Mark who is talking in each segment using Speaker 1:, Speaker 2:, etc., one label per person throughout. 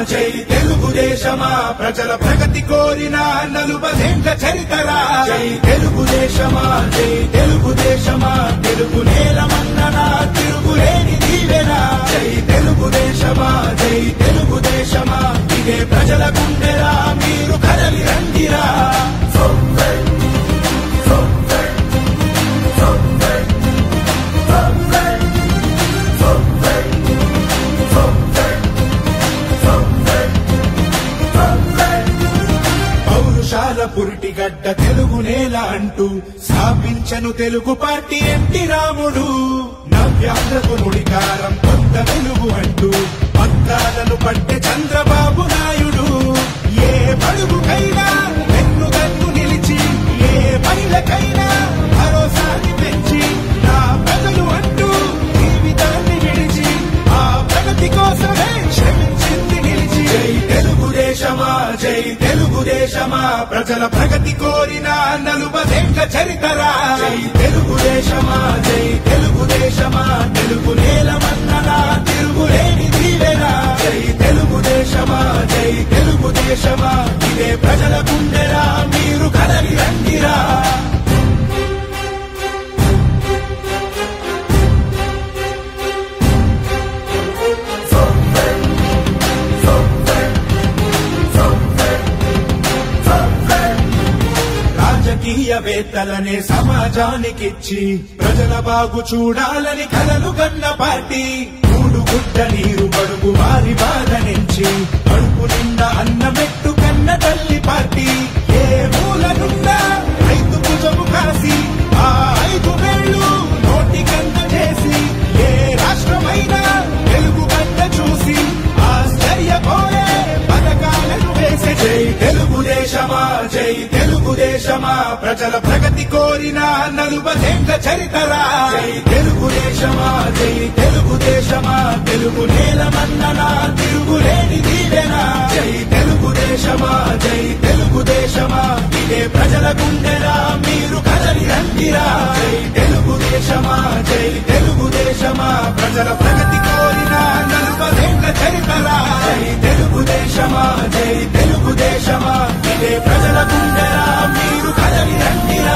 Speaker 1: జై తెలుగుదేశమా ప్రజల ప్రగతి కోరిన నలుబదేండ్ల చరితరా జై తెలుగుదేశమా జై తెలుగుదేశమా తెలుగు నేలమన్ననా తిరుగులేని దీవెనా జై తెలుగుదేశమా జై తెలుగుదేశమా ఇదే ప్రజల గుండెరా మీరు కదలి రండిరా పౌరుషాల పురిటిగడ్డ తెలుగు నేల అంటూ స్థాపించను తెలుగు పార్టీ ఎన్టీ రాముడు నవ్యాంధ్రకు నుడికారం కొత్త వెలుగు అంటూ పక్కాలను పట్టె చంద్రబాబు నాయుడు ఏ బడుగుకైనా వెన్నుదన్ను నిలిచి ఏ మహిళకైనా భరోసాని పెంచి నా ప్రజలు అంటూ జీవితాన్ని విడిచి ఆ ప్రగతి కోసమే శ్రమించింది నిలిచి జై తెలుగుదేశమా జై తెలుగుదేశమా ప్రజల ప్రగతి కోరిన నలుబదేండ్ల చరితరా జై తెలుగుదేశమా జై తెలుగుదేశమా తెలుగు నేలమన్ననా తిరుగులేని దీవెనా జై తెలుగుదేశమా జై తెలుగుదేశమా ఇదే ప్రజల గుండెరా మీరు కదలి రండిరా రాజకీయవేత్తలనే సమాజానికిచ్చి ప్రజల బాగు చూడాలని కలలు కన్న పార్టీ మూడు గుడ్డ నీరు బడుగు వారి బాధ నుంచి కడుపు నిండా అన్నమెట్టు కన్న తల్లి పార్టీ ఏ మూల నుండా రైతు భుజము కాసి ఆ ఐదు వేళ్ళు నోటి కన్న చేసి ఏ రాష్ట్రమైనా తెలుగు కన్న చూసి ఆశ్చర్యపోయే పథకాలను వేసే జై తెలుగుదేశమా జై తెలుగుదేశమా ప్రజల ప్రగతి కోరిన నలుబదేండ్ల చరితరా జై తెలుగుదేశమా జై తెలుగుదేశమా తెలుగు నేలమన్ననా తిరుగులేని దీవెనా జై తెలుగుదేశమా జై తెలుగుదేశమా ఇదే ప్రజల గుండెరా మీరు కదలి రండిరా జై తెలుగుదేశమా జై తెలుగుదేశమా ప్రజల ప్రగతి కోరిన నలుబదేండ్ల చరితరా జై తెలుగుదేశమా జై తెలుగుదేశమా ఇదే ప్రజల గుండెరా మీరు కదలి రండిరా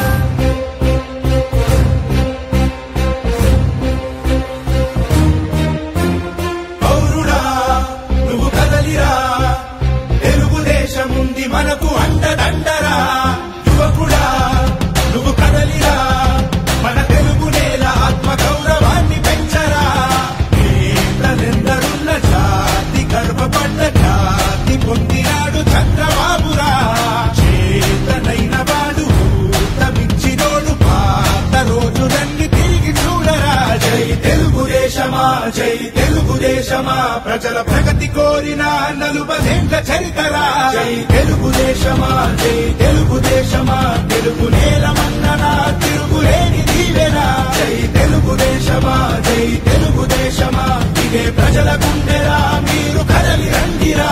Speaker 1: పౌరుడా నువ్వు కదలిరా తెలుగుదేశం ఉంది మనకు అండదండరా యువకుడా నువ్వు కదలిరా మన తెలుగు నేల ఆత్మ గౌరవాన్ని పెంచరా నేతలెందరున్న జాతి గర్వపడ్డ జాతి పొందినాడు చంద్రబాబురా చేతనైన వాడు ఊతమిచ్చినోడు పాత రోజులన్నీ తిరిగి చూడరా జై తెలుగుదేశమా జై తెలుగుదేశమా ప్రజల ప్రగతి కోరిన నలుబదేండ్ల చరితరా జై తెలుగుదేశమా జై తెలుగుదేశమా తెలుగు నేలమన్ననా తిరుగులేని దీవెనా జై తెలుగుదేశమా జై తెలుగుదేశమా ఇదే ప్రజల గుండెరా మీరు కదలి రండిరా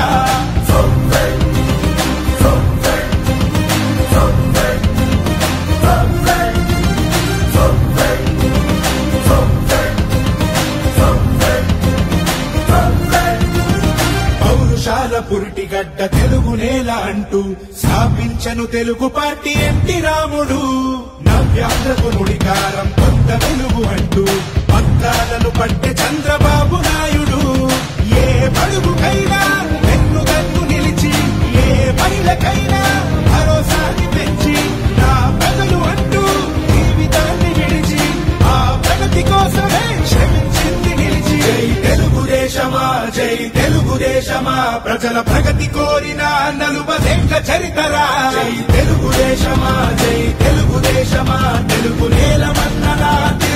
Speaker 1: పౌరుషాల పురిటిగడ్డ తెలుగు నేల అంటూ స్థాపించను తెలుగు పార్టీ ఎన్టీ రాముడు నవ్యాంధ్రకు నుడికారం కొత్త వెలుగు అంటూ పక్కాలను పట్టె చంద్రబాబు నాయుడు ఏ బడుగుకైనా వెన్నుదన్ను నిలిచి ఏ మహిళకైనా భరోసాని పెంచి నా ప్రజలు అంటూ జీవితాన్ని విడిచి ఆ ప్రగతి కోసమే శ్రమించింది నిలిచి జై తెలుగుదేశమా జై తెలుగుదేశమా ప్రజల ప్రగతి కోరిన నలుబదేండ్ల చరితరా జై తెలుగుదేశమా జై తెలుగుదేశమా తెలుగు నేలమన్ననా